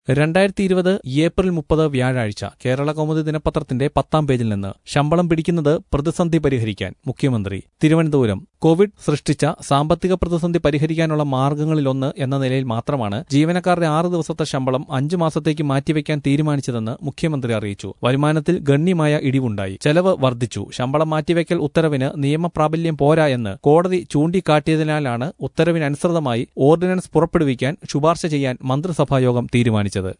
രണ്ടായിരത്തി ഇരുപത് ഏപ്രിൽ മുപ്പത് വ്യാഴാഴ്ച കേരള കൗമുദി ദിനപത്രത്തിന്റെ പത്താം പേജിൽ നിന്ന് ശമ്പളം പിടിക്കുന്നത് പ്രതിസന്ധി പരിഹരിക്കാൻ മുഖ്യമന്ത്രി തിരുവനന്തപുരം കോവിഡ് സൃഷ്ടിച്ച സാമ്പത്തിക പ്രതിസന്ധി പരിഹരിക്കാനുള്ള മാർഗങ്ങളിലൊന്ന് എന്ന നിലയിൽ മാത്രമാണ് ജീവനക്കാരുടെ ആറ് ദിവസത്തെ ശമ്പളം അഞ്ചു മാസത്തേക്ക് മാറ്റിവെക്കാൻ തീരുമാനിച്ചതെന്ന് മുഖ്യമന്ത്രി അറിയിച്ചു വരുമാനത്തിൽ ഗണ്യമായ ഇടിവുണ്ടായി ചെലവ് വർദ്ധിച്ചു ശമ്പളം മാറ്റിവെക്കൽ ഉത്തരവിന് നിയമപ്രാബല്യം പോരാ എന്ന് കോടതി ചൂണ്ടിക്കാട്ടിയതിനാലാണ് ഉത്തരവിനനുസൃതമായി ഓർഡിനൻസ് പുറപ്പെടുവിക്കാൻ ശുപാർശ ചെയ്യാൻ മന്ത്രിസഭായോഗം തീരുമാനിച്ചത്